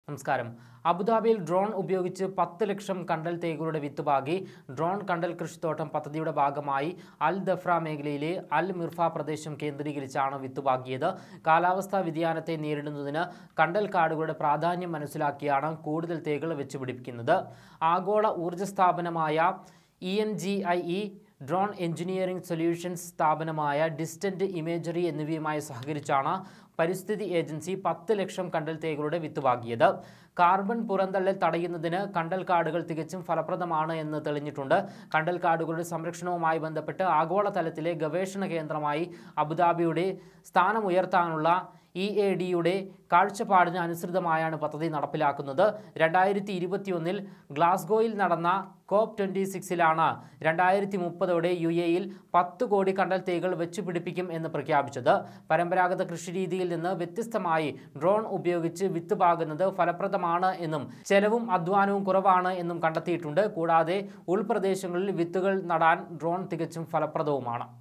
നമസ്കാരം അബുദാബിയിൽ ഡ്രോൺ ഉപയോഗിച്ച് പത്ത് ലക്ഷം കണ്ടൽ തേകുകളുടെ വിത്ത് പാകി ഡ്രോൺ കണ്ടൽ കൃഷിത്തോട്ടം പദ്ധതിയുടെ ഭാഗമായി അൽ ദഫ്ര മേഖലയിലെ അൽ മിർഫ പ്രദേശം കേന്ദ്രീകരിച്ചാണ് വിത്ത് പാകിയത് കാലാവസ്ഥാ വ്യതിയാനത്തെ നേരിടുന്നതിന് കണ്ടൽ കാടുകളുടെ പ്രാധാന്യം മനസ്സിലാക്കിയാണ് കൂടുതൽ തേകൾ വെച്ചുപിടിപ്പിക്കുന്നത് ആഗോള ഊർജ്ജ സ്ഥാപനമായ E N G I E drone engineering solutions സ്ഥാപനമായ ഡിസ്റ്റന്റ് ഇമേജറി എന്നിവയുമായി സഹകരിച്ചാണ് പരിസ്ഥിതി ഏജൻസി പത്ത് ലക്ഷം കണ്ടൽ തേകളുടെ വിത്ത് പാകിയത് കാർബൺ പുറന്തള്ളൽ തടയുന്നതിന് കണ്ടൽ കാടുകൾ തികച്ചും ഫലപ്രദമാണ് എന്ന് തെളിഞ്ഞിട്ടുണ്ട് കണ്ടൽ കാടുകളുടെ സംരക്ഷണവുമായി ബന്ധപ്പെട്ട് ആഗോളതലത്തിലെ ഗവേഷണ കേന്ദ്രമായി അബുദാബിയുടെ സ്ഥാനമുയർത്താനുള്ള ഇ എ ഡിയുടെ കാഴ്ചപ്പാടിന് അനുസൃതമായാണ് പദ്ധതി നടപ്പിലാക്കുന്നത് രണ്ടായിരത്തി ഇരുപത്തിയൊന്നിൽ ഗ്ലാസ്ഗോയിൽ നടന്ന കോപ്പ് ട്വൻ്റി സിക്സിലാണ് രണ്ടായിരത്തി മുപ്പതോടെ യു എയിൽ പത്ത് കോടി കണ്ടൽ തൈകൾ വെച്ചുപിടിപ്പിക്കും എന്ന് പ്രഖ്യാപിച്ചത് പരമ്പരാഗത കൃഷിരീതിയിൽ നിന്ന് വ്യത്യസ്തമായി ഡ്രോൺ ഉപയോഗിച്ച് വിത്ത് പാകുന്നത് ഫലപ്രദമാണ് എന്നും ചെലവും അധ്വാനവും കുറവാണ് എന്നും കണ്ടെത്തിയിട്ടുണ്ട് കൂടാതെ ഉൾപ്രദേശങ്ങളിൽ വിത്തുകൾ നടാൻ ഡ്രോൺ തികച്ചും ഫലപ്രദവുമാണ്